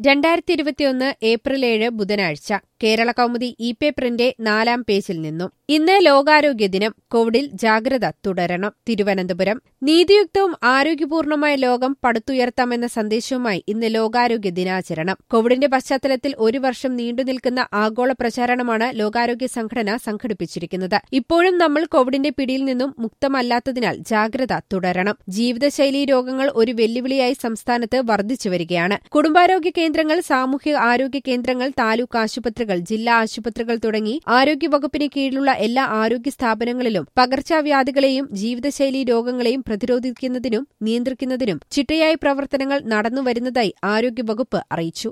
രണ്ടായിരത്തി ഇരുപത്തിയൊന്ന് ഏപ്രിൽ ഏഴ് ബുധനാഴ്ച കേരള കൗമുദി ഇ പേപ്പറിന്റെ നാലാം പേജിൽ നിന്നും ഇന്ന് ലോകാരോഗ്യ ദിനം കോവിഡിൽ ജാഗ്രത തുടരണം തിരുവനന്തപുരം നീതിയുക്തവും ആരോഗ്യപൂർണമായ ലോകം പടുത്തുയർത്താമെന്ന സന്ദേശവുമായി ഇന്ന് ലോകാരോഗ്യ ദിനാചരണം കോവിഡിന്റെ പശ്ചാത്തലത്തിൽ ഒരു വർഷം നീണ്ടുനിൽക്കുന്ന ആഗോള പ്രചാരണമാണ് ലോകാരോഗ്യ സംഘടന സംഘടിപ്പിച്ചിരിക്കുന്നത് ഇപ്പോഴും നമ്മൾ കോവിഡിന്റെ പിടിയിൽ നിന്നും മുക്തമല്ലാത്തതിനാൽ ജാഗ്രത തുടരണം ജീവിതശൈലീ രോഗങ്ങൾ ഒരു വെല്ലുവിളിയായി സംസ്ഥാനത്ത് വർദ്ധിച്ചുവരികയാണ് കുടുംബാരോഗ്യ കേന്ദ്രങ്ങൾ സാമൂഹ്യ ആരോഗ്യ കേന്ദ്രങ്ങൾ താലൂക്ക് ആശുപത്രികൾ ജില്ലാ ആശുപത്രികൾ തുടങ്ങി ആരോഗ്യവകുപ്പിന് കീഴിലുള്ള എല്ലാ ആരോഗ്യ സ്ഥാപനങ്ങളിലും പകർച്ചവ്യാധികളെയും ജീവിതശൈലീ രോഗങ്ങളെയും പ്രതിരോധിക്കുന്നതിനും നിയന്ത്രിക്കുന്നതിനും ചിട്ടയായ പ്രവർത്തനങ്ങൾ നടന്നുവരുന്നതായി ആരോഗ്യവകുപ്പ് അറിയിച്ചു